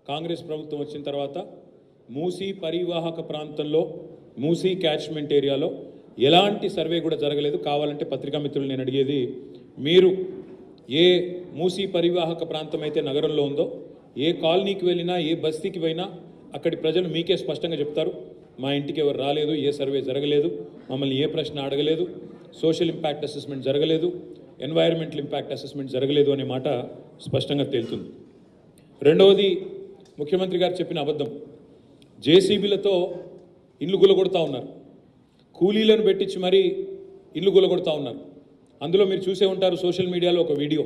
కాంగ్రెస్ ప్రభుత్వం వచ్చిన తర్వాత మూసీ పరివాహక ప్రాంతంలో మూసీ క్యాచ్మెంట్ ఏరియాలో ఎలాంటి సర్వే కూడా జరగలేదు కావాలంటే పత్రికా మిత్రులు నేను అడిగేది మీరు ఏ మూసీ పరివాహక ప్రాంతం అయితే నగరంలో ఉందో ఏ కాలనీకి వెళ్ళినా ఏ బస్తీకి పోయినా అక్కడి ప్రజలు మీకే స్పష్టంగా చెప్తారు మా ఇంటికి ఎవరు రాలేదు ఏ సర్వే జరగలేదు మమ్మల్ని ఏ ప్రశ్న అడగలేదు సోషల్ ఇంపాక్ట్ అసెస్మెంట్ జరగలేదు ఎన్వైరన్మెంటల్ ఇంపాక్ట్ అసెస్మెంట్ జరగలేదు అనే మాట స్పష్టంగా తేలుతుంది రెండవది ముఖ్యమంత్రి గారు చెప్పిన అబద్ధం జేసీబీలతో ఇల్లు గులగొడతా ఉన్నారు కూలీలను పెట్టించి మరీ ఇల్లు గులగొడతా ఉన్నారు అందులో మీరు చూసే ఉంటారు సోషల్ మీడియాలో ఒక వీడియో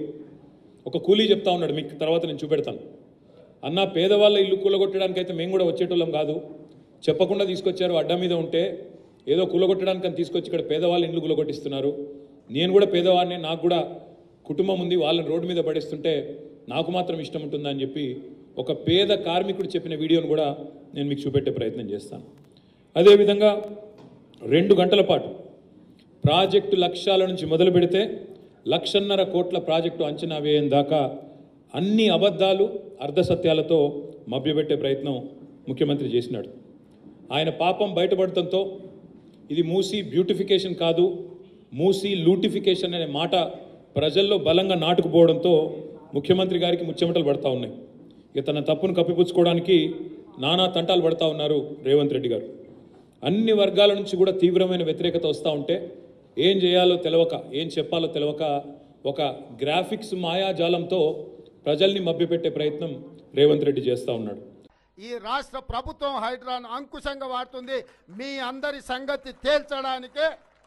ఒక కూలీ చెప్తా ఉన్నాడు మీకు తర్వాత నేను చూపెడతాను అన్న పేదవాళ్ళ ఇల్లు కూలగొట్టడానికి అయితే మేము కూడా వచ్చేటోళ్ళం కాదు చెప్పకుండా తీసుకొచ్చారు అడ్డ మీద ఉంటే ఏదో కూలగొట్టడానికి అని తీసుకొచ్చి ఇక్కడ పేదవాళ్ళ ఇల్లు కూలగొట్టిస్తున్నారు నేను కూడా పేదవాడిని నాకు కూడా కుటుంబం ఉంది వాళ్ళని రోడ్డు మీద పడేస్తుంటే నాకు మాత్రం ఇష్టం ఉంటుందా అని చెప్పి ఒక పేద కార్మికుడు చెప్పిన వీడియోను కూడా నేను మీకు చూపెట్టే ప్రయత్నం చేస్తాను అదేవిధంగా రెండు గంటల పాటు ప్రాజెక్టు లక్ష్యాల నుంచి మొదలు పెడితే లక్షన్నర కోట్ల ప్రాజెక్టు అంచనా వేయం దాకా అన్ని అబద్ధాలు అర్ధసత్యాలతో మభ్యపెట్టే ప్రయత్నం ముఖ్యమంత్రి చేసినాడు ఆయన పాపం బయటపడటంతో ఇది మూసి బ్యూటిఫికేషన్ కాదు మూసి లూటిఫికేషన్ అనే మాట ప్రజల్లో బలంగా నాటుకుపోవడంతో ముఖ్యమంత్రి గారికి ముచ్చెమటలు పడతా ఉన్నాయి ఇక తన తప్పును కప్పిపుచ్చుకోవడానికి నానా తంటాలు పడతా ఉన్నారు రేవంత్ రెడ్డి గారు అన్ని వర్గాల నుంచి కూడా తీవ్రమైన వ్యతిరేకత వస్తూ ఉంటే ఏం చేయాలో తెలవక ఏం చెప్పాలో తెలవక ఒక గ్రాఫిక్స్ మాయాజాలంతో ప్రజల్ని మభ్యపెట్టే ప్రయత్నం రేవంత్ రెడ్డి చేస్తూ ఉన్నాడు ఈ రాష్ట్ర ప్రభుత్వం హైడ్రాను అంకుశంగా వాడుతుంది మీ అందరి సంగతి తేల్చడానికే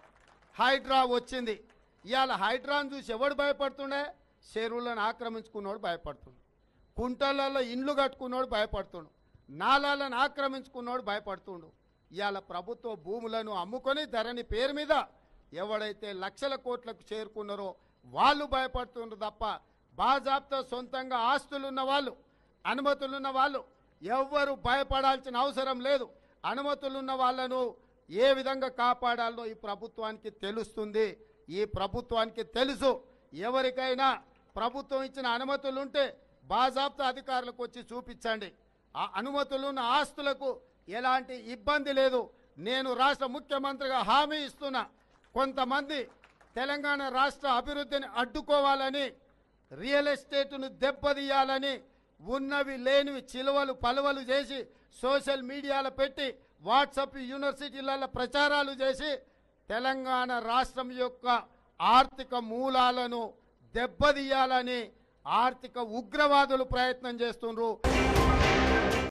హైడ్రా వచ్చింది ఇవాళ హైడ్రాను చూసి ఎవడు భయపడుతుండే చెరువులను ఆక్రమించుకున్నోడు భయపడుతుండు కుంటలలో ఇండ్లు కట్టుకున్నోడు భయపడుతుండు నాలాలను ఆక్రమించుకున్నోడు భయపడుతుండు ఇవాళ ప్రభుత్వ భూములను అమ్ముకొని ధరణి పేరు మీద ఎవడైతే లక్షల కోట్లకు చేరుకున్నారో వాళ్ళు భయపడుతుండ్రు తప్ప బాజాబ్తో సొంతంగా ఆస్తులున్న వాళ్ళు అనుమతులున్న వాళ్ళు ఎవ్వరు భయపడాల్సిన అవసరం లేదు అనుమతులున్న వాళ్ళను ఏ విధంగా కాపాడాలో ఈ ప్రభుత్వానికి తెలుస్తుంది ఈ ప్రభుత్వానికి తెలుసు ఎవరికైనా ప్రభుత్వం ఇచ్చిన అనుమతులు ఉంటే బాజాబ్తా అధికారులకు వచ్చి చూపించండి ఆ అనుమతులున్న ఆస్తులకు ఎలాంటి ఇబ్బంది లేదు నేను రాష్ట్ర ముఖ్యమంత్రిగా హామీ ఇస్తున్నా కొంతమంది తెలంగాణ రాష్ట్ర అభివృద్ధిని అడ్డుకోవాలని రియల్ ఎస్టేట్ను దెబ్బతీయాలని ఉన్నవి లేనివి చిలువలు పలువలు చేసి సోషల్ మీడియాలో పెట్టి వాట్సాప్ యూనివర్సిటీలలో ప్రచారాలు చేసి తెలంగాణ రాష్ట్రం యొక్క ఆర్థిక మూలాలను దెబ్బతీయాలని ఆర్థిక ఉగ్రవాదులు ప్రయత్నం చేస్తుండ్రు